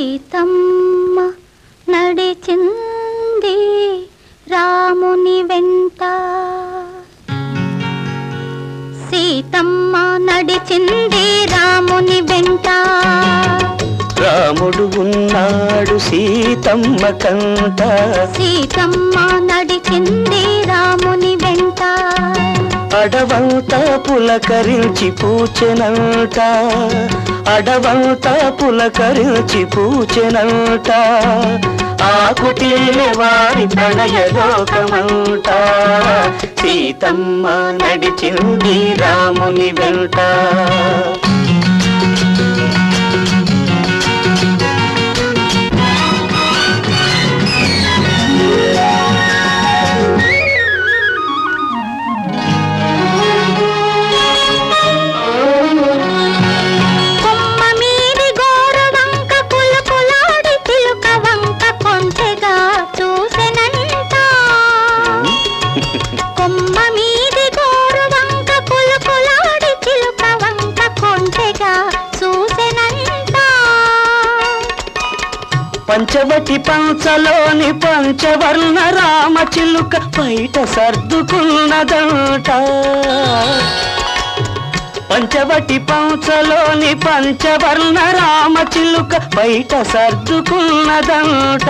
సీతమ్మ నడిచింది రాముని వెంట సీతమ్మ నడిచింది రాముని వెంట రాముడు ఉన్నాడు సీతమ్మ కంట సీతమ్మ నడిచింది రాముని వెంట అడవంతా పులకరించి పూచెనంట అడవంతా పులకరించి పూచెనంట ఆ కుటిల్లే వారి ప్రణయ లోకమంట సీతమ్మ నడిచింది రాముని వెంట కొమ్మ మీది గోరు వంక పులుపులాడి చిలుక వంక కొంచెగా చూసెనంట కొమ్మ మీది గోరు వంక పులుపులాడి చిలుక వంక కొంచెగా చూసెనంట పంచవటి పంచలోని పంచవర్ణ రామ చిలుక బయట సర్దుకున్నదంట పంచవటి పంచలోని పంచవర్ణ రామ చిలుక బయట సర్దుకున్నదంట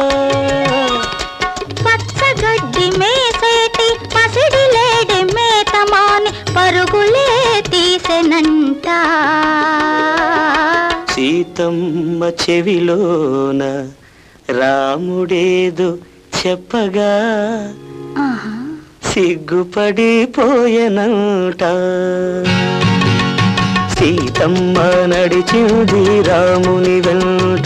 పచ్చగడ్డి మేసేటి పసిడి లేడి మేతమాని పరుగులే తీసెనంట సీతమ్మ చెవిలోన రాముడేదో చెప్పగా ఆహా సిగ్గుపడిపోయనంట సీతమ్మ నడిచింది రాముని వెంట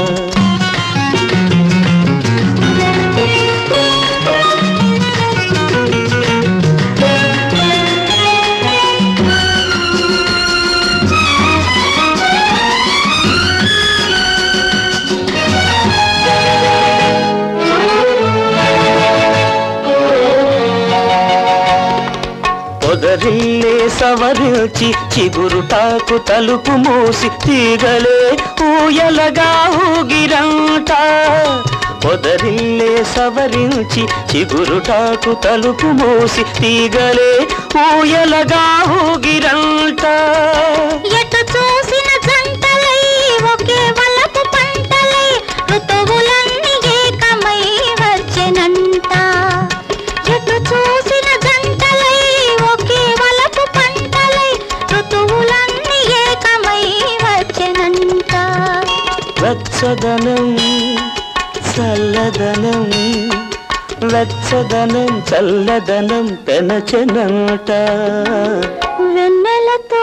పొదరిల్లే సవరించి చిగురుటాకు తలుపు మూసి తీగలే ఊయలగా ఊగిరంట పొదరిల్లే సవరించి చిగురుటాకు తలుపు మూసి తీగలే ఊయలగా ఊగిరంట ఎటు చూసిన జంటలై ఒకే వలపు పంటలై ఋతువులన్నీ ఏకమై వచ్చెనంట ఎటు చూసిన జంటలై ఒకే వలపు పంటలై ఋతువులన్నీ ఏకమై వచ్చెనంట వెచ్చదనం చల్లదనం వెచ్చదనం చల్లదనం పెనచెనంట వెన్నెలతో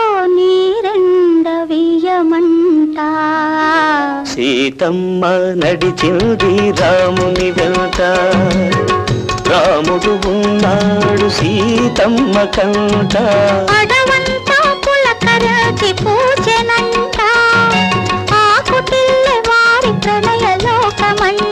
నీరెండవీయమంట సీతమ్మ నడిచింది రాముని వెంట రాముడు ఉన్నాడు సీతమ్మ కంట అడవంతా పులకరచి పూచెనంట ఆకుటిల్లె వారి ప్రణయ లోకమంట